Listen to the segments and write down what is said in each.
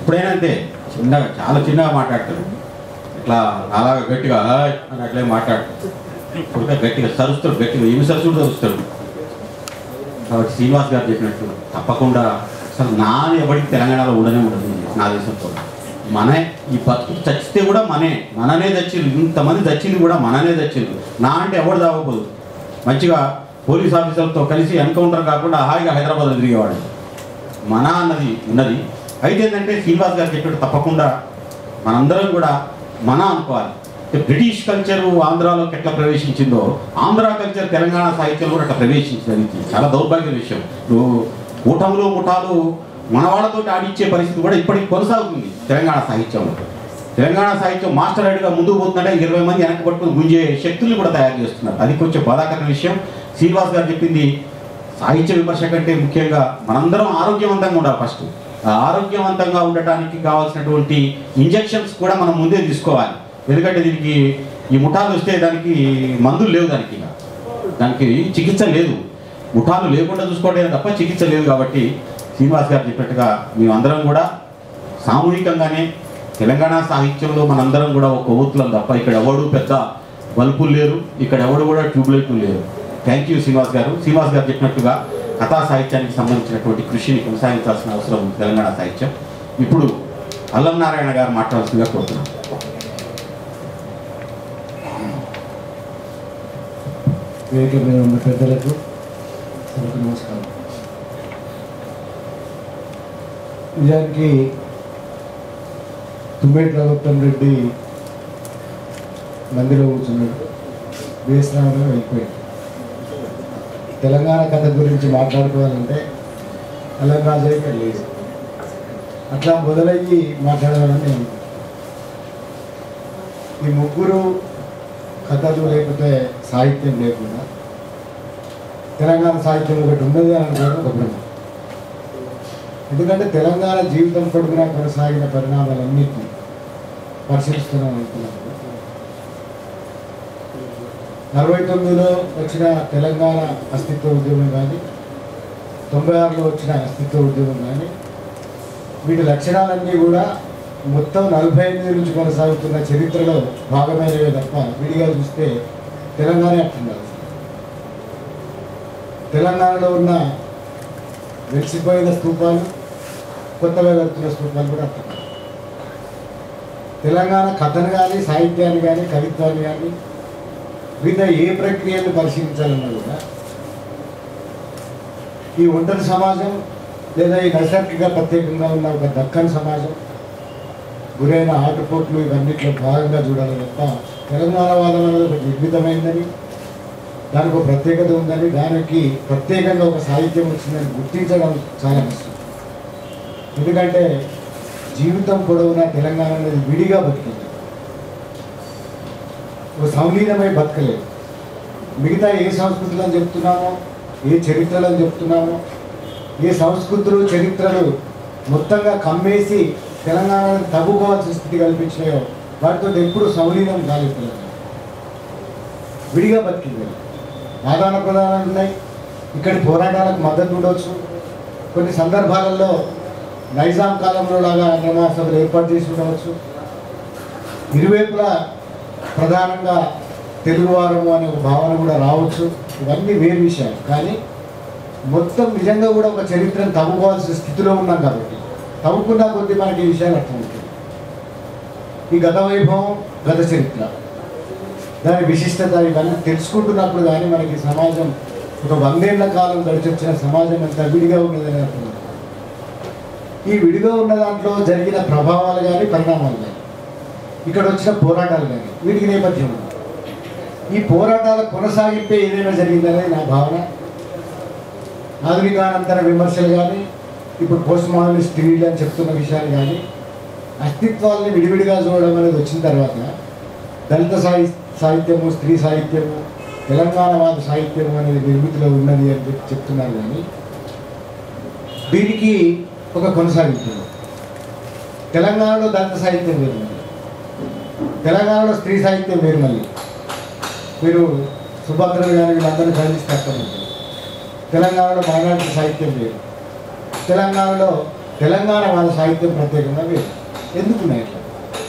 ఎప్పుడైనా అంతే చిన్నగా చాలా చిన్నగా మాట్లాడతాడు ఇట్లా అలాగా గట్టిగా "హాయ్" అని అట్లే మాట్లాడతాడు ఇప్పుడు గట్టిగా సరుస్తాడు గట్టిగా ఏమి సరుస్తుడు సరుస్తాడు కాబట్టి శ్రీనివాస్ గారు చెప్పినట్టు తప్పకుండా అసలు నా అని ఎవరికి తెలంగాణలో ఉండనే ఉండదు నా దేశంతో మనే ఈ బతుకు చచ్చితే కూడా మనే మననే దచ్చింది ఇంతమంది దచ్చింది కూడా మననే దచ్చింది నా అంటే ఎవడు దావకూడదు మంచిగా పోలీస్ ఆఫీసర్లతో కలిసి ఎన్కౌంటర్ కాకుండా హాయిగా హైదరాబాద్ తిరిగేవాడు మన అన్నది ఉన్నది అయితే ఏంటంటే శ్రీనివాస్ గారు చెప్పినట్టు తప్పకుండా మనందరం కూడా మన అనుకోవాలి అంటే బ్రిటిష్ కల్చర్ ఆంధ్రాలోకి ఎట్లా ప్రవేశించిందో ఆంధ్ర కల్చర్ తెలంగాణ సాహిత్యంలో కూడా అట్లా ప్రవేశించింది చాలా దౌర్భాగ్య విషయం నువ్వు కూటములు ముఠాలు మన వాళ్ళతో ఆడిచ్చే పరిస్థితి కూడా ఇప్పటికి కొనసాగుతుంది తెలంగాణ సాహిత్యంలో తెలంగాణ సాహిత్యం మాస్టర్ హెడ్గా ముందుకు పోతుందంటే ఇరవై మంది వెనక్కి పట్టుకుని గుంజే శక్తుల్ని కూడా తయారు చేస్తున్నారు అది కొంచెం బాధాకరమైన విషయం శ్రీనివాస్ గారు చెప్పింది సాహిత్య విమర్శ కంటే ముఖ్యంగా మనందరం ఆరోగ్యవంతంగా ఉండాలి ఫస్ట్ ఆ ఆరోగ్యవంతంగా ఉండటానికి కావాల్సినటువంటి ఇంజెక్షన్స్ కూడా మనం ముందే తీసుకోవాలి ఎందుకంటే దీనికి ఈ ముఠాలు వస్తే దానికి మందులు లేవు దానికి ఇక. దానికి చికిత్స లేదు ముఠాలు లేకుండా చూసుకోవడమే తప్ప చికిత్స లేదు కాబట్టి శ్రీనివాస్ గారు చెప్పినట్టుగా మేమందరం కూడా సామూహికంగానే తెలంగాణ సాహిత్యంలో మనందరం కూడా ఒక ఓతులం తప్ప ఇక్కడ ఎవడు పెద్ద బల్బులు లేరు ఇక్కడ ఎవడు కూడా ట్యూబ్లైట్లు లేరు థ్యాంక్ యూ శ్రీనివాస్ గారు శ్రీనివాస్ గారు చెప్పినట్టుగా కథా సాహిత్యానికి సంబంధించినటువంటి కృషిని కొనసాగించాల్సిన అవసరం ఉంది తెలంగాణ సాహిత్యం ఇప్పుడు అల్లం నారాయణ గారు మాట్లాడాల్సిందిగా కోరుతున్నాను వేదిక మీద ఉన్న పెద్దలకు అందరికీ నమస్కారం నిజానికి తుమ్మేటి రఘుత్తం రెడ్డి మందిలో కూర్చున్నాడు వేసినామని అయిపోయాడు తెలంగాణ కథ గురించి మాట్లాడుకోవాలంటే అల్లం రాజయ్య ఇక్కడ లేదు అట్లా మొదలయ్యి మాట్లాడాలని నేను ఈ ముగ్గురు కథలు లేకపోతే సాహిత్యం లేకుండా తెలంగాణ సాహిత్యం ఒకటి ఉన్నది అని అనుకోవడం ఒక భ్రమ ఎందుకంటే తెలంగాణ జీవితం పొడుగునా కొనసాగిన పరిణామాలన్నింటినీ పరిశీలిస్తున్నాం అనుకున్నాను అరవై తొమ్మిదిలో వచ్చిన తెలంగాణ అస్తిత్వ ఉద్యమం కానీ తొంభై ఆరులో వచ్చిన అస్తిత్వ ఉద్యమం కానీ వీటి లక్షణాలన్నీ కూడా మొత్తం నలభై ఎనిమిది నుంచి కొనసాగుతున్న చరిత్రలో భాగమైనవే తప్ప విడిగా చూస్తే తెలంగాణ అట్లుండాలి తెలంగాణలో ఉన్న వెలిసిపోయిన స్తూపాలు కొత్తగా కడుతున్న స్తూపాలు కూడా అట్లా తెలంగాణ కథను కానీ సాహిత్యాన్ని కానీ కవిత్వాన్ని కానీ మిగతా ఏ ప్రక్రియను పరిశీలించాలన్నా కూడా ఈ ఒంటరి సమాజం లేదా ఈ నైసర్గిక ప్రత్యేకంగా ఉన్న ఒక దక్కన్ సమాజం గురైన ఆటుపోట్లు ఇవన్నిట్లో భాగంగా చూడాలి తప్ప తెలంగాణ వాదం అనేది ఒక నిర్మితమైందని దానికి ఒక ప్రత్యేకత ఉందని దానికి ప్రత్యేకంగా ఒక సాహిత్యం వచ్చిందని గుర్తించడం చాలా కష్టం ఎందుకంటే జీవితం పొడవునా తెలంగాణ అనేది విడిగా బతికింది ఒక సంలీనమై బతకలేదు మిగతా ఏ సంస్కృతులు అని చెప్తున్నామో ఏ చరిత్రలు అని చెప్తున్నామో ఏ సంస్కృతులు చరిత్రలు మొత్తంగా కమ్మేసి తెలంగాణను తవ్వుకోవాల్సిన స్థితి కల్పించినాయో వాటితో ఎప్పుడు సంలీనం కాలేదు తెలంగాణ విడిగా బతికింది ఆదాన ప్రదానాలు ఉన్నాయి ఇక్కడి పోరాటాలకు మద్దతు ఉండవచ్చు కొన్ని సందర్భాలలో నైజాం కాలంలో లాగా నిర్మాణ సభలు ఏర్పాటు చేసి ఉండవచ్చు ఇరువైపులా ప్రధానంగా తెలుగువారము అనే ఒక భావన కూడా రావచ్చు ఇవన్నీ వేరు విషయాలు కానీ మొత్తం నిజంగా కూడా ఒక చరిత్రను తవ్వుకోవాల్సిన స్థితిలో ఉన్నాం కాబట్టి తవ్వుకున్నా కొద్దీ మనకి ఈ విషయాలు అర్థం ఉంటుంది ఈ గత వైభవం గత చరిత్ర దాని విశిష్టత ఇవన్నీ తెలుసుకుంటున్నప్పుడు కానీ మనకి సమాజం ఒక వందేళ్ల కాలం గడిచొచ్చిన సమాజం ఎంత విడిగా ఉన్నదని అర్థం ఈ విడిగా ఉన్న దాంట్లో జరిగిన ప్రభావాలు కానీ పరిణామాలు కానీ ఇక్కడ వచ్చిన పోరాటాలు కానీ వీటికి నేపథ్యం ఉంది ఈ పోరాటాల కొనసాగింపే ఏదైనా జరిగిందనేది నా భావన ఆధునికానంతర విమర్శలు కానీ ఇప్పుడు పోస్ట్ మోడర్నిస్ట్ టీవీలు అని చెప్తున్న విషయాలు కానీ అస్తిత్వాల్ని విడివిడిగా చూడడం అనేది వచ్చిన తర్వాత దళిత సాహి సాహిత్యము స్త్రీ సాహిత్యము తెలంగాణవాద సాహిత్యము అనేది నిర్మితిలో ఉన్నది అని చెప్పి చెప్తున్నారు కానీ దీనికి ఒక కొనసాగింపు ఉంది. తెలంగాణలో దళిత సాహిత్యం వేరు మళ్ళీ తెలంగాణలో స్త్రీ సాహిత్యం వేరు మళ్ళీ మీరు సుభద్రలు కానీ వీళ్ళందరినీ చదివిస్తే అర్థం ఉంటుంది తెలంగాణలో మైనారిటీ సాహిత్యం వేరు తెలంగాణలో తెలంగాణ వాళ్ళ సాహిత్యం ప్రత్యేకంగా వేరు ఎందుకున్నాయి అట్లా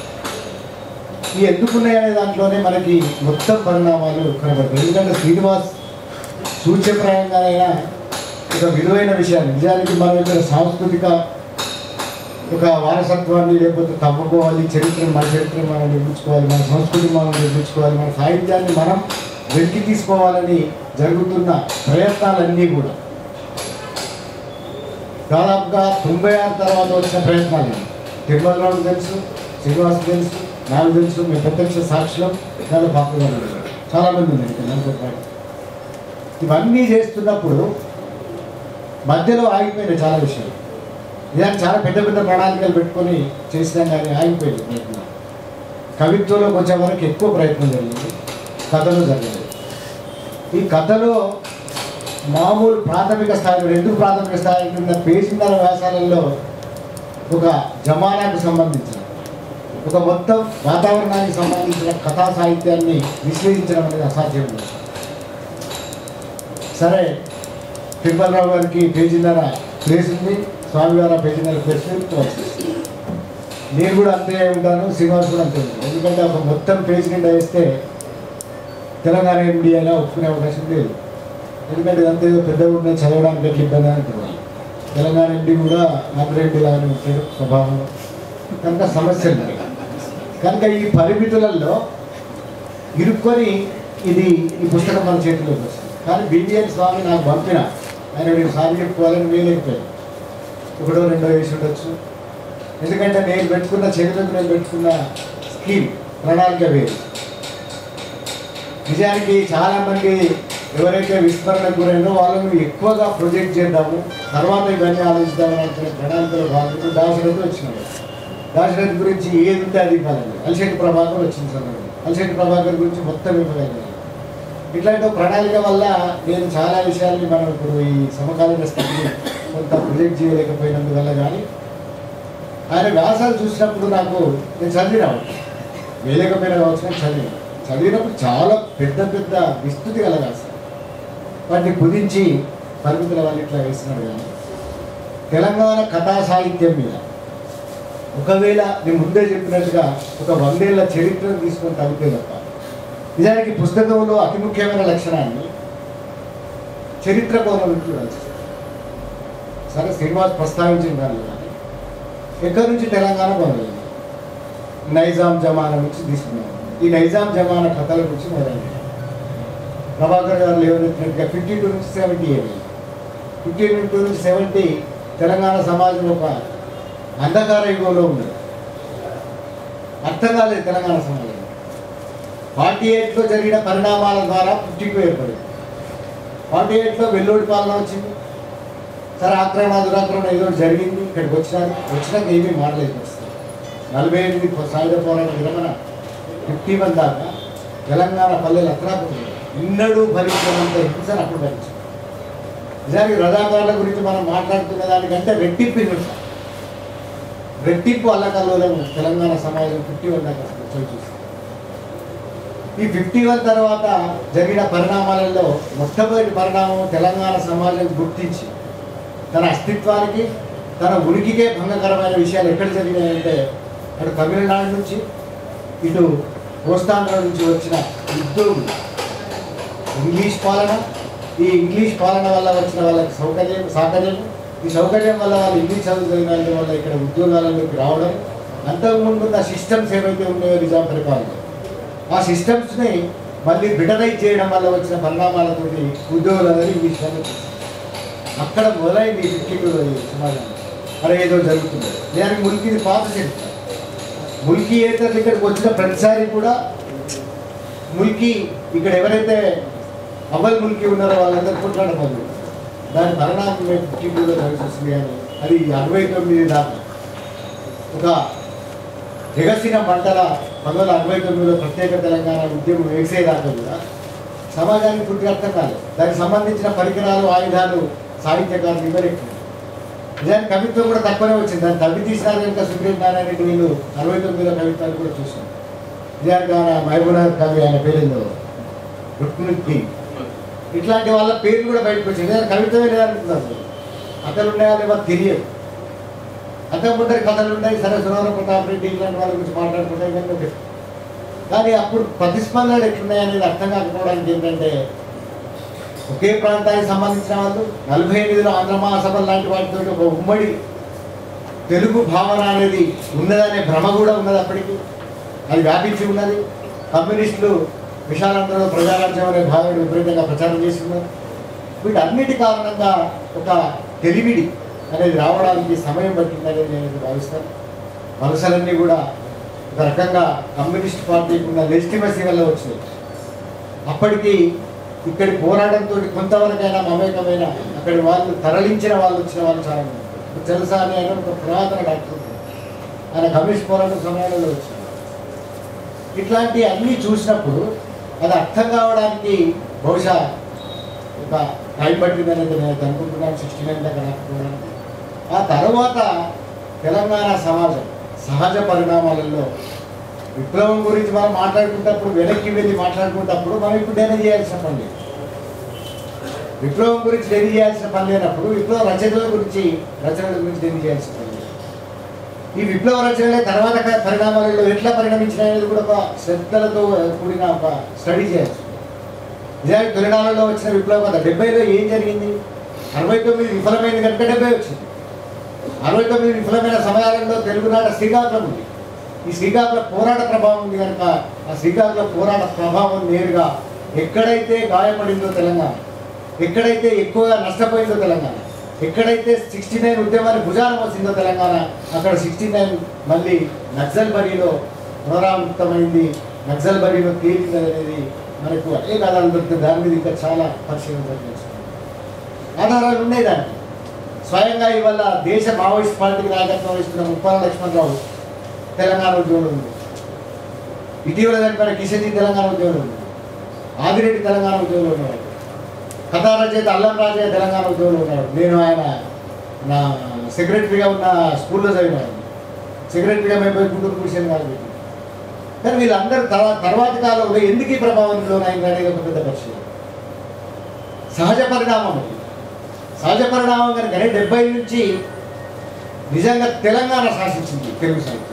ఈ ఎందుకున్నాయి అనే దాంట్లోనే మనకి మొత్తం పరిణామాలు కనబడతాయి ఎందుకంటే శ్రీనివాస్ సూచ్యప్రాయంగానైనా ఒక విలువైన విషయాలు నిజానికి మనం ఇక్కడ సాంస్కృతిక ఒక వారసత్వాన్ని లేకపోతే తవ్వుకోవాలి చరిత్రను మన చరిత్రను మనం నిర్మించుకోవాలి మన సంస్కృతిని మనం నిర్మించుకోవాలి మన సాహిత్యాన్ని మనం వెలికి తీసుకోవాలని జరుగుతున్న ప్రయత్నాలన్నీ కూడా దాదాపుగా తొంభై ఆరు తర్వాత వచ్చిన ప్రయత్నాలు ఇవి. తిరుమలరావు తెలుసు శ్రీనివాస్ తెలుసు నాకు తెలుసు మేము ప్రత్యక్ష సాక్షులం చాలా పాపుగా చాలా మంది ఉన్నారు ఇక్కడ నాతో పాటు ఇవన్నీ చేస్తున్నప్పుడు మధ్యలో ఆగిపోయినాయి చాలా విషయాలు ఇలాంటి చాలా పెద్ద పెద్ద ప్రణాళికలు పెట్టుకొని చేసినాం కానీ ఆగిపోయింది ప్రయత్నం కవిత్వంలో కొంచెం వరకు ఎక్కువ ప్రయత్నం జరిగింది కథలో జరగలేదు ఈ కథలో మామూలు ప్రాథమిక స్థాయిలో ఎందుకు ప్రాథమిక స్థాయి కింద పేజిన్నర వ్యాసాలలో ఒక జమానాకు సంబంధించిన ఒక మొత్తం వాతావరణానికి సంబంధించిన కథా సాహిత్యాన్ని విశ్లేషించడం అనేది అసాధ్యం లేదు. సరే తిరుమలరావు గారికి పేజీన్నర ప్లేస్ ఉంది స్వామివారి ఆ పేజీన్నర ప్లేస్ ఉంది నేను కూడా అంతే ఉంటాను శ్రీనివాస్ కూడా అంతే ఉంటాను ఎందుకంటే ఒక మొత్తం పేజ్ నిండా వేస్తే తెలంగాణ ఎండి అయినా ఒప్పుకునే అవకాశం లేదు ఎందుకంటే ఇదంతా ఏదో పెద్దగా ఉన్నది చదవడానికి ఎట్లా ఇబ్బంది అంటున్నాను తెలంగాణ ఎండి కూడా ఆపరేంటి లాగానే ఉంటాడు స్వభావం కనుక సమస్య లేదు కనుక ఈ పరిమితులలో ఇరుక్కొని ఇది ఈ పుస్తకం మన చేతిలోకి వస్తుంది కానీ బీబీఎన్ స్వామి నాకు పంపిన ఆయన నేను సార్ చెప్పుకోవాలని వేయలేకపోయాను ఒకటో రెండో వేసి ఉండొచ్చు ఎందుకంటే నేను పెట్టుకున్న చేతులకు నేను పెట్టుకున్న స్కీమ్ ప్రణాళిక వేరు నిజానికి చాలామంది ఎవరైతే విస్మరణకు గురైనో వాళ్ళని ఎక్కువగా ప్రొజెక్ట్ చేద్దాము తర్వాత ఇవన్నీ ఆలోచిద్దామని అనుకునే ప్రణాళికలో భాగంగా దాశరథి వచ్చినాడు దాశరథి గురించి ఏది ఉంటే అది కాదండి అలశెట్టి ప్రభాకర్ వచ్చింది సందర్భం అలశెట్టి ప్రభాకర్ గురించి మొత్తం ఇవ్వగలిగాను ఇట్లాంటి ఒక ప్రణాళిక వల్ల నేను చాలా విషయాల్ని మనం ఇప్పుడు ఈ సమకాలీన స్థితిని కొంత ప్రొజెక్ట్ చేయలేకపోయినందువల్ల కానీ ఆయన వ్యాసాలు చూసినప్పుడు నాకు నేను చదివినాను వేయలేకపోయినా కావచ్చు కానీ చదివిన చదివినప్పుడు చాలా పెద్ద పెద్ద విస్తృతి గల వ్యాసాలు వాటిని కుదించి పరిమితుల వాళ్ళు ఇట్లా వేస్తున్నాడు కానీ తెలంగాణ కథా సాహిత్యం మీద ఒకవేళ నేను ముందే చెప్పినట్టుగా ఒక వందేళ్ల చరిత్రను తీసుకొని తగ్గితే తప్ప నిజానికి పుస్తకంలో అతి ముఖ్యమైన లక్షణాన్ని చరిత్ర కోణం నుంచి చూడాల్సి వస్తుంది. సరే శ్రీనివాస్ ప్రస్తావించిన దానిలో కానీ ఎక్కడి నుంచి తెలంగాణ మొదలైంది నైజాం జమానా నుంచి తీసుకున్నాం ఈ నైజాం జమానా కథల నుంచి మొదలైంది ప్రభాకర్ గారు లేవనెత్తినట్టుగా ఫిఫ్టీ టూ నుంచి సెవెంటీ ఏమి ఫిఫ్టీ టూ నుంచి సెవెంటీ తెలంగాణ సమాజం ఒక అంధకార యుగంలో ఉంది అర్థం కాలేదు తెలంగాణ సమాజం ఫార్టీ ఎయిట్లో జరిగిన పరిణామాల ద్వారా ఫిఫ్టీ టూ ఏర్పడింది ఫార్టీ ఎయిట్లో వెల్లోడి పాలన వచ్చింది సరే ఆక్రమణ దురాక్రమణ ఏదో ఒకటి జరిగింది ఇక్కడికి వచ్చినారు వచ్చినాక ఏమీ మారలేదు పరిస్థితి నలభై ఎనిమిది సాయుధ పోరాట విరమణ ఫిఫ్టీ వన్ దాకా తెలంగాణ పల్లెలు అత్రాపం ఎన్నడూ భరించినంత హింసను అప్పుడు భరించారు నిజానికి రజాకారుల గురించి మనం మాట్లాడుతున్న దానికంటే రెట్టింపు హింస రెట్టింపు అల్లకల్లోలం తెలంగాణ సమాజం ఫిఫ్టీ వన్ దాకా చోటు చూస్తుంది ఈ ఫిఫ్టీ వన్ తర్వాత జరిగిన పరిణామాలలో మొట్టమొదటి పరిణామం తెలంగాణ సమాజం గుర్తించి తన అస్తిత్వానికి తన ఉనికికే భంగకరమైన విషయాలు ఎక్కడ జరిగాయంటే అటు తమిళనాడు నుంచి ఇటు కోస్తాంధ్ర నుంచి వచ్చిన ఉద్యోగులు ఇంగ్లీష్ పాలన ఈ ఇంగ్లీష్ పాలన వల్ల వచ్చిన వాళ్ళకి సౌకర్యం సౌకర్యం ఈ సౌకర్యం వల్ల వాళ్ళు ఇంగ్లీష్ చదువు చదివిన వల్ల ఇక్కడ ఉద్యోగాలలోకి రావడం అంతకుముందు ఉన్న సిస్టమ్స్ ఏవైతే ఉన్నాయో నిజాం పరిపాలన ఆ సిస్టమ్స్ని మళ్ళీ బ్రిటనైజ్ చేయడం వల్ల వచ్చిన పరిణామాలతోటి ఉద్యోగులు అనేది ఇంగ్లీష్ వాళ్ళు అక్కడ మొదలైంది ఈ ఫిఫ్టీ టూ సమాజం అరే ఏదో జరుగుతుంది దానికి ములికిది పాత చరిత్ర ముల్కీ ఏతర్లు ఇక్కడికి వచ్చిన ప్రతిసారి కూడా ముల్కీ ఇక్కడ ఎవరైతే అవ్వల్ ముల్కీ ఉన్నారో వాళ్ళందరూ కొట్లాడ మొదలు దాని పరిణామం మేము ఫిఫ్టీ టూలో జరగాల్సి వస్తుంది కానీ అది అరవై తొమ్మిది దాకా ఒక ఎగసిన మంటల పంతొమ్మిది వందల అరవై తొమ్మిదిలో ప్రత్యేక తెలంగాణ ఉద్యమం వేసేదాకా కూడా సమాజానికి పూర్తిగా అర్థం కాలేదు దానికి సంబంధించిన పరికరాలు ఆయుధాలు సాహిత్యకారులు వివరించారు నిజానికి కవిత్వం కూడా తక్కువనే వచ్చింది దాన్ని తవ్వి తీసినారు కనుక సుబ్రహ్మణ్య రెడ్డి వీళ్ళు అరవై తొమ్మిదిలో కవిత్వాలు కూడా చూసాం నిజానికి ఆయన మహబూబ్నగర్ కవి ఆయన పేరుందో రుక్మిణి ఇట్లాంటి వాళ్ళ పేర్లు కూడా బయటకు వచ్చింది నిజానికి కవిత్వమే లేదనుకుంటున్నారు అసలు ఉన్నాయా లేవో తెలియదు అంతకుముందరి కథలు ఉన్నాయి సరే సురవర ప్రతాప్ రెడ్డి ఇలాంటి వాళ్ళ గురించి మాట్లాడుకుంటే ఇవన్నీ ఒకటి. కానీ అప్పుడు ప్రతిస్పందనలు ఎట్లున్నాయి అనేది అర్థం కాకపోవడానికి ఏంటంటే ఒకే ప్రాంతానికి సంబంధించిన వాళ్ళు నలభై ఎనిమిదిలో ఆంధ్ర మహాసభ లాంటి వాటితో ఒక ఉమ్మడి తెలుగు భావన అనేది ఉన్నదనే భ్రమ కూడా ఉన్నది అప్పటికి అది వ్యాపించి ఉన్నది కమ్యూనిస్టులు విశాలంలో ప్రజారాజ్యం అనే భావన విపరీతంగా ప్రచారం చేస్తున్నారు వీటన్నిటి కారణంగా ఒక తెలివిడి అనేది రావడానికి సమయం పట్టిందనేది నేను భావిస్తాను వలసలన్నీ కూడా ఒక రకంగా కమ్యూనిస్ట్ పార్టీకి ఉన్న లెజిటిమసీ వల్ల వచ్చినాయి అప్పటికి ఇక్కడి పోరాటంతో కొంతవరకైనా మమేకమైన అక్కడి వాళ్ళు తరలించిన వాళ్ళు వచ్చిన వాళ్ళు చాలా మంది ఇప్పుడు తెలుసా అని ఆయన ఒక పురాతన డాక్టర్ ఉన్నాడు. ఆయన కమ్యూనిస్ట్ పోరాటం సమయంలో వచ్చారు ఇట్లాంటి అన్నీ చూసినప్పుడు అది అర్థం కావడానికి బహుశా ఒక టైం పట్టిందనేది నేను అయితే అనుకుంటున్నాను సిక్స్టీ నైన్ దాకా రాకపోవడానికి ఆ తర్వాత తెలంగాణ సమాజం సహజ పరిణామాలలో విప్లవం గురించి మనం మాట్లాడుకుంటప్పుడు వెనక్కి వెళ్ళి మాట్లాడుకుంటప్పుడు మనం ఇప్పుడు డైరీ చేయాల్సిన పని లేదు విప్లవం గురించి డైరీ చేయాల్సిన పని లేనప్పుడు విప్లవ రచనల గురించి రచనల గురించి డైరీ చేయాల్సిన పని లేదు ఈ విప్లవ రచనలే తర్వాత క- పరిణామాలలో ఎట్లా పరిణమించినాయనేది కూడా ఒక శ్రద్ధలతో కూడిన ఒక స్టడీ చేయాల్సి ఉంది. నిజానికి తొలినాళ్ళలో వచ్చిన విప్లవం కదా డెబ్బైలో ఏం జరిగింది అరవై తొమ్మిది విఫలమైంది కనుక డెబ్బై వచ్చింది అరవై తొమ్మిది విఫలమైన సమయాలలో తెలుగునాట శ్రీకాకుళం ఉంది ఈ శ్రీకాకుళ పోరాట ప్రభావం ఉంది కనుక ఆ శ్రీకాకుళ పోరాట ప్రభావం నేరుగా ఎక్కడైతే గాయపడిందో తెలంగాణ ఎక్కడైతే ఎక్కువగా నష్టపోయిందో తెలంగాణ ఎక్కడైతే సిక్స్టీ నైన్ ఉద్యమాన్ని భుజాన మోసిందో తెలంగాణ అక్కడ సిక్స్టీ నైన్ మళ్ళీ నక్సల్ బరిలో పునరావృతమైంది నక్సల్ బరిలో తేలింది అనేది మనకు అనేక ఆధారాలు దొరుకుతాయి దాని మీద ఇంకా చాలా పరిశీలన చేస్తున్నాం ఆధారాలు ఉన్నాయి దానికి స్వయంగా ఇవాళ దేశ మావోయిస్ట్ పార్టీకి నాయకత్వం వహిస్తున్న ముప్పాల లక్ష్మణరావు తెలంగాణ ఉద్యోగంలో ఉంది ఇటీవల చనిపోయిన కిషన్జీ తెలంగాణ ఉద్యోగంలో ఉంది ఆదిరెడ్డి తెలంగాణ ఉద్యోగంలో ఉన్నాడు కథా రచయిత అల్లం రాజయ్య తెలంగాణ ఉద్యోగంలో ఉన్నాడు నేను ఆయన నా సెక్రటరీగా ఉన్న స్కూల్లో చదివినాడు సెక్రటరీగా మేము పోయి గుంటూరు కూర్చొని కాదు పెట్టి కానీ వీళ్ళందరూ తర్వా తర్వాతి కాలంలో ఎందుకు ఈ ప్రభావం లోనైంది అనేది ఒక పెద్ద పరిశీలన సహజ పరిణామం అది సహజ పరిణామం కనుక డెబ్బై నుంచి నిజంగా తెలంగాణ శాసించింది తెలుగు సాహిత్యం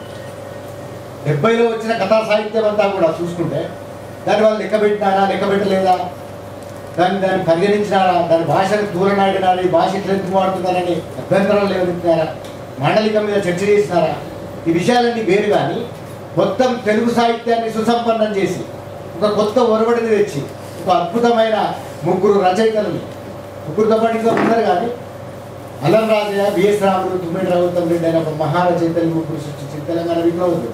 డెబ్బైలో వచ్చిన కథా సాహిత్యం అంతా కూడా చూసుకుంటే దాన్ని వాళ్ళు లెక్క పెట్టినారా లెక్క పెట్టలేదా దాన్ని దాన్ని పరిగణించినారా దాని భాషను దూరనాడినారా ఈ భాష ఇట్లా ఎందుకు వాడుతున్నారని అభ్యంతరాలు లేవనెత్తినారా మాండలికం మీద చర్చ చేసినారా ఈ విషయాలన్నీ వేరు కానీ మొత్తం తెలుగు సాహిత్యాన్ని సుసంపన్నం చేసి ఒక కొత్త ఒరవడిని తెచ్చి ఒక అద్భుతమైన ముగ్గురు రచయితలని ముగ్గురుతో పాటు ఇంకా ఉన్నారు కానీ అల్లం రాజయ్య బిఎస్ రాముడు తుమ్మిడి రఘుత్తం రెడ్డి అయిన ఒక మహారచయితలు ముగ్గురు సృష్టించి తెలంగాణ విప్లవం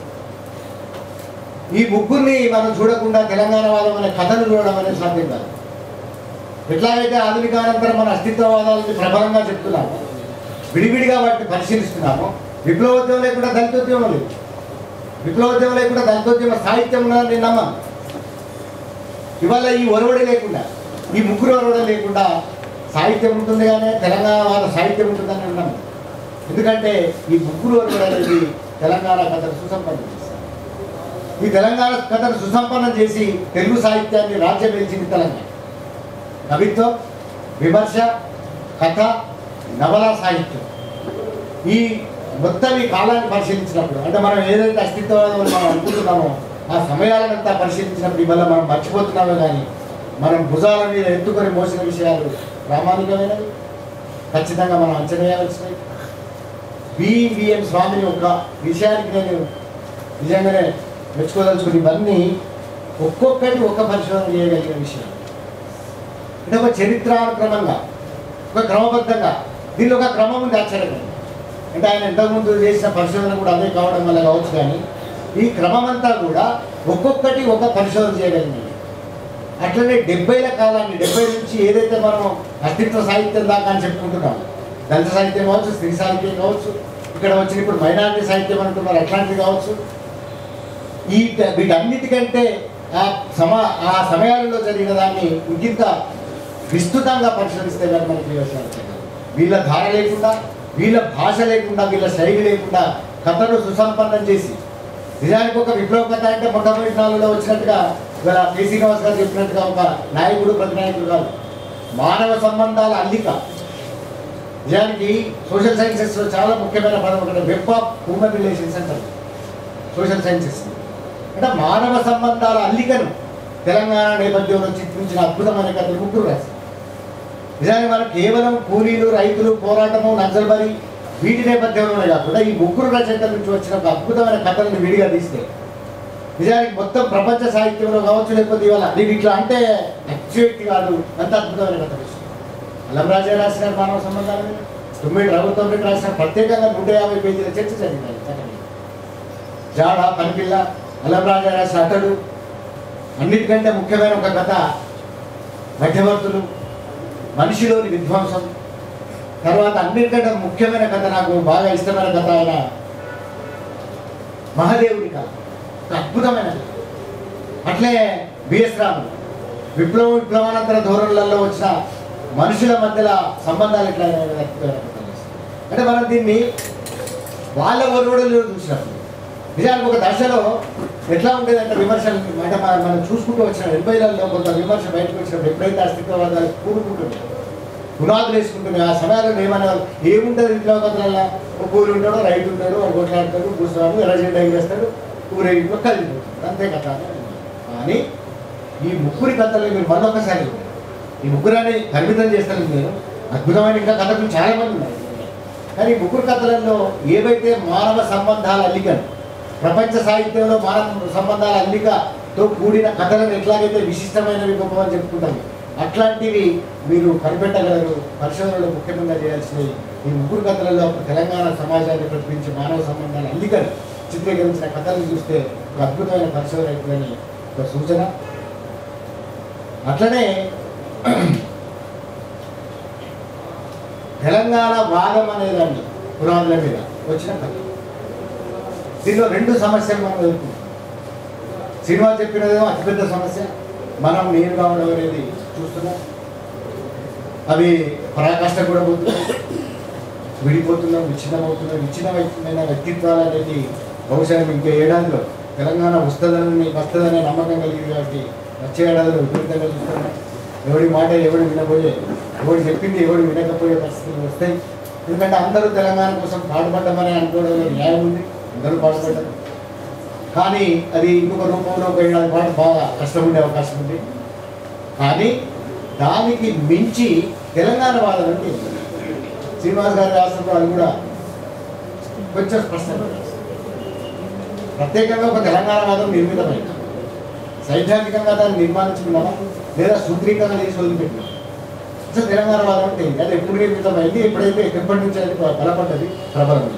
ఈ ముగ్గురిని మనం చూడకుండా తెలంగాణ వాళ్ళం అనే కథను చూడడం అనేది సాధ్యం కాదు ఎట్లాగైతే ఆధునికానంతరం మన అస్తిత్వవాదాలని ప్రబలంగా చెప్తున్నామో విడివిడిగా వాటిని పరిశీలిస్తున్నామో విప్లవోద్యమం లేకుండా దళితోద్యమం లేదు విప్లవోద్యమం లేకుండా దళితోద్యమ సాహిత్యం ఉన్నదని నేను నమ్మను ఇవాళ ఈ ఒరవడి లేకుండా ఈ ముగ్గురు ఒరవడి లేకుండా సాహిత్యం ఉంటుంది కానీ తెలంగాణ వాళ్ళ సాహిత్యం ఉంటుందని అన్నాను ఎందుకంటే ఈ ముగ్గురు ఒరవడి అనేది తెలంగాణ కథను సుసంపన్నం చేస్తారు ఈ తెలంగాణ కథను సుసంపన్నం చేసి తెలుగు సాహిత్యాన్ని రాజ్యం వెలిచింది తెలంగాణ కవిత్వం విమర్శ కథ నవల సాహిత్యం ఈ మొత్తం ఈ కాలాన్ని పరిశీలించినప్పుడు అంటే మనం ఏదైతే అస్తిత్వవాదం అని మనం అనుకుంటున్నామో ఆ సమయాలనంతా పరిశీలించినప్పుడు ఇవాళ మనం మర్చిపోతున్నామే కానీ మనం భుజాల మీద ఎత్తుకొని మోసిన విషయాలు ప్రామాణికమైనవి ఖచ్చితంగా మనం అంచనా వేయాల్సినవి బిఎం స్వామిని ఒక విషయానికి నేను నిజంగానే మెచ్చుకోదలుచుకుని ఇవన్నీ ఒక్కొక్కటి ఒక్క పరిశోధన చేయగలిగిన విషయాలు అంటే ఒక చరిత్రానుక్రమంగా ఒక క్రమబద్ధంగా దీనిలో ఒక క్రమం ఉంది ఆశ్చర్యంగా అంటే ఆయన ఇంతకుముందు చేసిన పరిశోధన కూడా అదే కావడం వల్ల కావచ్చు కానీ ఈ క్రమం అంతా కూడా ఒక్కొక్కటి ఒక పరిశోధన చేయగలిగింది అట్లనే డెబ్బైల కాలాన్ని డెబ్బై నుంచి ఏదైతే మనం అస్తిత్వ సాహిత్యం దాకా అని చెప్పుకుంటున్నాం దళిత సాహిత్యం కావచ్చు స్త్రీ సాహిత్యం కావచ్చు ఇక్కడ వచ్చిన ఇప్పుడు మైనారిటీ సాహిత్యం అంటున్నారు అట్లాంటిది కావచ్చు ఈ వీటన్నిటికంటే ఆ సమా ఆ సమయాలలో జరిగిన దాన్ని ఇంకింత విస్తృతంగా పరిశీలిస్తే కానీ మనకి విషయాలు తెలియదు. వీళ్ళ ధార లేకుండా వీళ్ళ భాష లేకుండా వీళ్ళ శైలి లేకుండా కథను సుసంపన్నం చేసి నిజానికి ఒక విప్లవ కథ అంటే మొట్టమొదటి నాలుగులో వచ్చినట్టుగా ఇవాళ కె శ్రీనివాస్ గారు చెప్పినట్టుగా ఒక నాయకుడు ప్రతి నాయకుడు కాదు మానవ సంబంధాల అల్లిక నిజానికి సోషల్ సైన్సెస్లో చాలా ముఖ్యమైన పదం ఒకటి వెబ్ ఆఫ్ హ్యూమన్ రిలేషన్స్ అంటారు సోషల్ సైన్సెస్ అంటే మానవ సంబంధాల అల్లికను తెలంగాణ నేపథ్యంలో చిత్రించిన అద్భుతమైన కథలు ముగ్గురు రాశారు నిజానికి మనం కేవలం కూలీలు రైతులు పోరాటము నక్సల్బరి వీటి నేపథ్యంలోనే కాకుండా ఈ ముగ్గురు రచయితల నుంచి వచ్చిన ఒక అద్భుతమైన కథలను విడిగా తీస్తే నిజానికి మొత్తం ప్రపంచ సాహిత్యంలో కావచ్చు లేకపోతే ఇవాళ దీని ఇట్లా అంటే అత్యుక్తి కాదు అంత అద్భుతమైన కథ విషయం అల్లం రాజా రాసిన మానవ సంబంధాల మీద తొమ్మిది ప్రభుత్వం రెడ్డి రాసిన ప్రత్యేకంగా నూట యాభై పేజీల చర్చ జరిగింది చక్కని. జాడ పనిపిల్ల అల్లం రాజా రాసిన అతడు అన్నిటికంటే ముఖ్యమైన ఒక కథ మధ్యవర్తులు మనిషిలోని విధ్వంసం తర్వాత అన్నిటికంటే ముఖ్యమైన కథ నాకు బాగా ఇష్టమైన కథ ఆయన మహాదేవుని కథ ఒక అద్భుతమైన కథ అట్లే బిఎస్ రాము విప్లవం విప్లవానంతర ధోరణులలో వచ్చిన మనుషుల మధ్యలో సంబంధాలు ఎట్లా అనేవి అద్భుతమైన కథలు ఇస్తాయి. అంటే మనం దీన్ని వాళ్ళ ఒరువుడులో చూసినప్పుడు నిజానికి ఒక దశలో ఎట్లా ఉండేదంటే విమర్శలు అంటే మనం మనం చూసుకుంటూ వచ్చిన ఎనభైలలో కొంత విమర్శ బయటకు వచ్చినప్పుడు ఎప్పుడైతే అస్తిత్వవాదాలు కూడుకుంటుంది పునాదులు వేసుకుంటుంది ఆ సమయాల్లో ఏమనేవారు ఏముంటుంది ఇంట్లో కథలల్లో ఒక కూలి ఉంటాడు రైతు ఉంటాడు ఒక కొట్లాడతాడు కూర్చున్నాడు ఎర్రజెండా ఎగరేస్తాడు ఊరేగింపులో కలిగిపోతుంది అంతే కథ కానీ ఈ ముగ్గురి కథలు మీరు మరొకసారి ఈ ముగ్గురాన్ని పరిమితం చేస్తాను నేను అద్భుతమైన ఇంకా కథలు చాలా మంది ఉన్నాయి కానీ ఈ ముగ్గురు కథలలో ఏవైతే మానవ సంబంధాల అల్లికను ప్రపంచ సాహిత్యంలో మానవ సంబంధాల అల్లికతో కూడిన కథలను ఎట్లాగైతే విశిష్టమైనవి గొప్పవని చెప్పుకుంటాము అట్లాంటివి మీరు కనిపెట్టగలరు పరిశోధనలో ముఖ్యంగా చేయాల్సినవి ఈ ముగ్గురు కథలలో తెలంగాణ సమాజాన్ని ప్రతిపించే మానవ సంబంధాల అల్లికను చిత్రీకరించిన కథలను చూస్తే ఒక అద్భుతమైన పరిశోధన అవుతుందని ఒక సూచన అట్లనే తెలంగాణ వాదం అనేదాన్ని పురాణాల మీద వచ్చిన కథ దీనిలో రెండు సమస్యలు మనం ఎదుర్కొంటాం సినిమా చెప్పినదేమో అతిపెద్ద సమస్య మనం నేను కావడం అనేది చూస్తున్నాం అవి పరాకాష్ట కూడా పోతున్నాయి విడిపోతున్నాం విచ్ఛిన్నమవుతున్నాం విచ్ఛిన్నమైన వ్యక్తిత్వాలు అనేది బహుశా ఇంకే ఏడాదిలో తెలంగాణ వస్తుందని వస్తుందనే నమ్మకం కలిగింది కాబట్టి వచ్చే ఏడాదిలో విపరీతంగా చూస్తున్నాం ఎవడి మాట ఎవడు వినబోయే ఎవడు చెప్పింది ఎవడు వినకపోయే పరిస్థితులు వస్తాయి ఎందుకంటే అందరూ తెలంగాణ కోసం పాటుపడ్డమని అనుకోవడంలో న్యాయం ఉంది అందరూ పాటుపడ్డారు కానీ అది ఇంకొక రూపంలో ఒక ఏడాది పాటు బాగా కష్టం ఉండే అవకాశం ఉంది కానీ దానికి మించి తెలంగాణ వాదం అంటే శ్రీనివాస్ గారి రాష్ట్రంలో అది కూడా కొంచెం స్పష్టంగా రాస్తారు. ప్రత్యేకంగా ఒక తెలంగాణ వాదం నిర్మితమైంది సైద్ధాంతికంగా దాన్ని నిర్మాణించుకున్నామా లేదా సూత్రీకరణ చేసి వదిలిపెట్టినా అసలు తెలంగాణ వాదం అంటే ఏంటి? అది ఎప్పుడు నిర్మితమైంది ఎప్పుడైతే ఎప్పటి నుంచి అది బలపడ్డది ప్రబలమైంది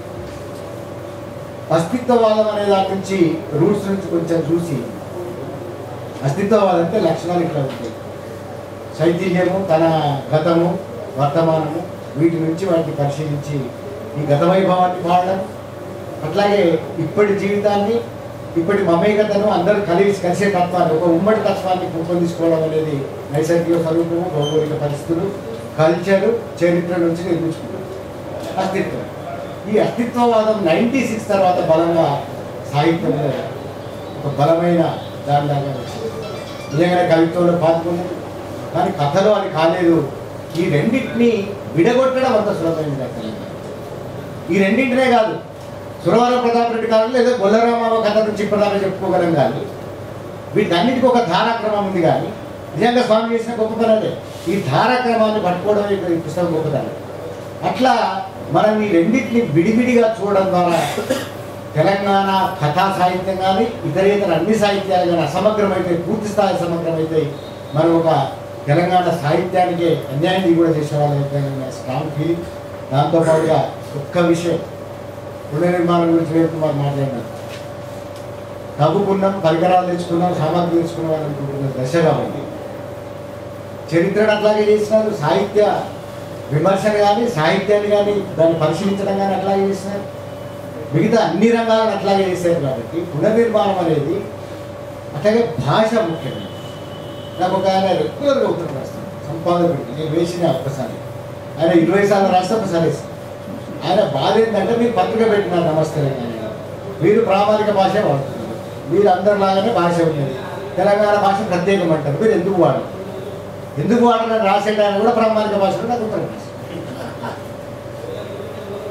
అస్తిత్వవాదం అనే దాని నుంచి రూట్స్ నుంచి కొంచెం చూసి అస్తిత్వవాదం అంటే లక్షణాలు ఇట్లా ఉంటాయి శైథిల్యము తన గతము వర్తమానము వీటి నుంచి వాటిని పరిశీలించి ఈ గత వైభవాన్ని పాడడం అట్లాగే ఇప్పటి జీవితాన్ని ఇప్పటి మమేకతను అందరూ కలిసి కలిసే తత్వాన్ని ఒక ఉమ్మడి తత్వాన్ని రూపొందించుకోవడం అనేది నైసర్గిక స్వరూపము భౌగోళిక పరిస్థితులు కల్చరు చరిత్ర నుంచి నిర్మించుకుంటారు అస్తిత్వం ఈ అస్తిత్వవాదం నైంటీ సిక్స్ తర్వాత బలంగా సాహిత్యంలో ఒక బలమైన దానిలాగా వచ్చింది నిజంగానే కవిత్వంలో పాల్గొన్నది కానీ కథలో అది కాలేదు ఈ రెండింటిని విడగొట్టడం అంత సులభమైంది కాదు తెలంగాణ ఈ రెండింటినే కాదు సురవర ప్రతాప్ రెడ్డి కాదు లేదా గొల్లరామావ కథ నుంచి ఇప్పటిదాకా చెప్పుకోగలం కానీ వీటన్నిటికీ ఒక ధారాక్రమం ఉంది కానీ నిజంగా స్వామి చేసిన గొప్ప పని అదే ఈ ధారాక్రమాన్ని పట్టుకోవడం ఇక్కడ ఈ పుస్తకం గొప్పతనం అట్లా మనం ఈ రెండింటిని విడివిడిగా చూడడం ద్వారా తెలంగాణ కథా సాహిత్యం కానీ ఇతరేతర అన్ని సాహిత్యాలు కానీ అసమగ్రమైతే పూర్తి స్థాయి సమగ్రమైతే మనం ఒక తెలంగాణ సాహిత్యానికి అన్యాయం కూడా చేసే వాళ్ళైతే స్ట్రాంగ్ ఫీలింగ్ దాంతోపాటుగా ఒక్క విషయం పునర్నిర్మాణం గురించి రేపు మాకు మాట్లాడినారు తగ్గుకున్నాం పరికరాలు తెచ్చుకున్నాం సామాగ్రి తెచ్చుకున్నాం అని అనుకుంటున్న దశ కాబట్టి చరిత్రను అట్లాగే చేసినారు సాహిత్య విమర్శను కానీ సాహిత్యాన్ని కానీ దాన్ని పరిశీలించడం కానీ అట్లాగే చేసినారు మిగతా అన్ని రంగాలను అట్లాగే చేశారు కాబట్టి పునర్నిర్మాణం అనేది అట్లాగే భాష ముఖ్యమైనది నాకు ఒక ఆయన రెగ్యులర్గా ఉత్తరం రాస్తాను సంపాదకుడికి నేను వేసిన ఒక్కసారి ఆయన ఇరవై సార్లు రాస్తే ఒకసారి వేస్తాను ఆయన బాధ ఏంటంటే మీరు పత్రిక పెట్టినారు నమస్తే అని మీరు ప్రామాణిక భాష వాడుతున్నారు మీరు అందరిలాగానే భాష ఉన్నది తెలంగాణ భాష ప్రత్యేకం అంటారు మీరు ఎందుకు వాడరు ఎందుకు వాడరని రాసేట ఆయన కూడా ప్రామాణిక భాషలో నాకు ఉత్తరం రాశారు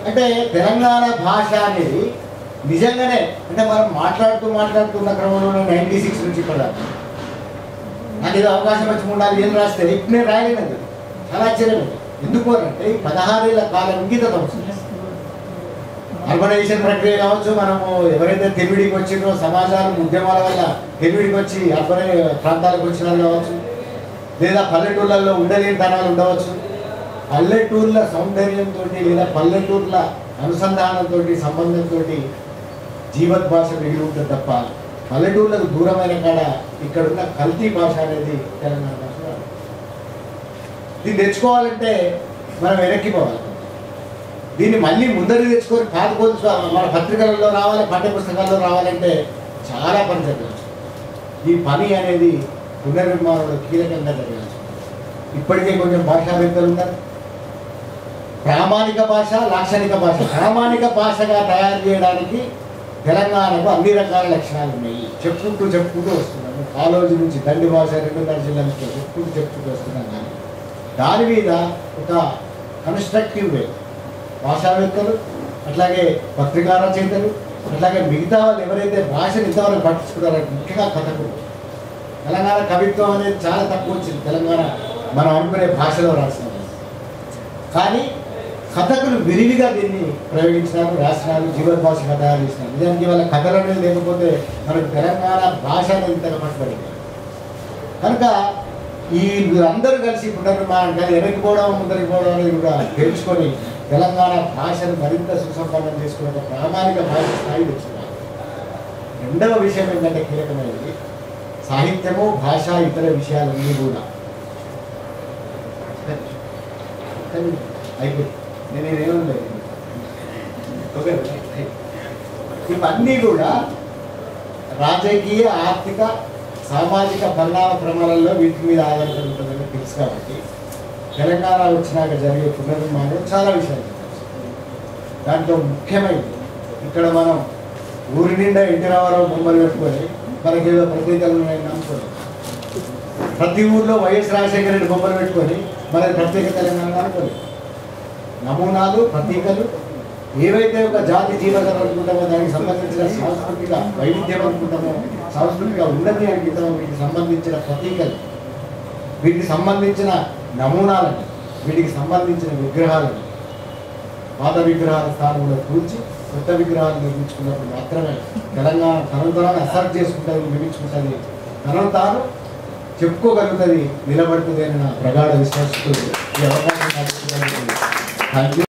అంటే తెలంగాణ భాష అనేది నిజంగానే అంటే మనం మాట్లాడుతూ మాట్లాడుతున్న క్రమంలో నైంటీ సిక్స్ నుంచి ఇప్పుడు దాకా నాకు ఏదో అవకాశం వచ్చి ఉండాలి ఏం రాస్తే ఇప్పుడు నేను రాయలేనండి చాలా ఆశ్చర్యం ఎందుకు అంటే ఈ పదహారేళ్ల కాలం ఇంగిత సంవత్సరం అర్బనైజేషన్ ప్రక్రియ కావచ్చు మనము ఎవరైతే తెలివిడికి వచ్చిందో సమాజాలు ఉద్యమాల వల్ల తెలివిడికి వచ్చి అర్బనై ప్రాంతాలకు వచ్చినారు కావచ్చు లేదా పల్లెటూళ్ళల్లో ఉండలేని తనాలు ఉండవచ్చు పల్లెటూర్ల సౌందర్యంతో లేదా పల్లెటూర్ల అనుసంధానంతో సంబంధంతో జీవత్ భాష మిగిలి ఉంటుంది తప్ప పల్లెటూర్లకు దూరమైన కాడ ఇక్కడున్న కల్తీ భాష అనేది తెలంగాణ భాష కాదు. దీన్ని తెచ్చుకోవాలంటే మనం వెనక్కిపోవాలి దీన్ని మళ్ళీ ముందరికి తెచ్చుకొని పాదుకోలు మన పత్రికలలో రావాలి పాఠ్య పుస్తకాల్లో రావాలంటే చాలా పని జరగవచ్చు ఈ పని అనేది పునర్నిర్మాణంలో కీలకంగా జరగాల్సి ఉంది. ఇప్పటికే కొంచెం భాషావేత్తలు ఉన్నారు ప్రామాణిక భాష లాక్షణిక భాష ప్రామాణిక భాషగా తయారు చేయడానికి తెలంగాణకు అన్ని రకాల లక్షణాలు ఉన్నాయి చెప్పుకుంటూ చెప్పుకుంటూ వస్తున్నాము కాలోజీ నుంచి దండి భాష రెండున్నర జిల్లా నుంచి చెప్పుకుంటూ చెప్పుకుంటూ వస్తున్నాం కానీ దాని మీద ఒక కన్స్ట్రక్టివ్ వే భాషావేత్తలు అట్లాగే పత్రికా రచయితలు అట్లాగే మిగతా వాళ్ళు ఎవరైతే భాషను ఇంతవరకు పట్టించుకున్నారో ముఖ్యంగా కథకులు తెలంగాణ కవిత్వం అనేది చాలా తక్కువ వచ్చింది తెలంగాణ మనం అనుకునే భాషలో రాసిన కానీ కథకులు విరివిగా దీన్ని ప్రయోగించినారు రాసినారు జీవన భాషగా తయారు చేసినారు నిజానికి వాళ్ళ కథలు అనేది లేకపోతే మనకు తెలంగాణ భాష అనేది ఇంతగా పట్టుబడింది కనుక ఈ అందరూ కలిసి పునర్నిర్మాణం కానీ వెనక్కిపోవడం ముందరికి పోవడం అనేది కూడా తెలుసుకొని తెలంగాణ భాషను మరింత సుసంపన్నం చేసుకునే ఒక ప్రామాణిక భాష స్థాయి తెచ్చుకున్నారు రెండవ విషయం ఏంటంటే కీలకమైనది సాహిత్యము భాష ఇతర విషయాలన్నీ కూడా అయిపోయింది నేను ఏమనలేదు ఓకే ఇవన్నీ కూడా రాజకీయ ఆర్థిక సామాజిక పరిణామ క్రమాలలో వీటి మీద ఆధారపడి ఉంటుందని తెలుసు కాబట్టి తెలంగాణ వచ్చినాక జరిగే పునర్నిర్మాణం చాలా విషయాలు తెలుసు. దాంట్లో ముఖ్యమైనది ఇక్కడ మనం ఊరి నిండా ఎన్టీ రామారావు బొమ్మలు పెట్టుకొని మనకి ఏదో ప్రత్యేకలు ఉన్నాయని నమ్ముకోలేదు ప్రతి ఊర్లో వైఎస్ రాజశేఖర రెడ్డి బొమ్మలు పెట్టుకొని మనకి ప్రత్యేక తెలంగాణ అనుకోలేదు నమూనాలు ప్రతీకలు ఏవైతే ఒక జాతి జీవనం అనుకుంటామో దానికి సంబంధించిన సాంస్కృతిక వైవిధ్యం అనుకుంటామో సాంస్కృతిక ఉన్నతి అనుకుంటామో వీటికి సంబంధించిన ప్రతీకలు వీటికి సంబంధించిన నమూనాలను వీటికి సంబంధించిన విగ్రహాలను పాత విగ్రహాల స్థానంలో కూల్చి కొత్త విగ్రహాలు నిర్మించుకున్నప్పుడు మాత్రమే తెలంగాణ తనను తాను అసర్ట్ చేసుకుంటుంది నిర్మించుకుంటుంది తనను తాను చెప్పుకోగలుగుతుంది నిలబడుతుంది అని నా ప్రగాఢ విశ్వాసంతో ఈ అవకాశం నాకు ఇచ్చినందుకు థ్యాంక్ యూ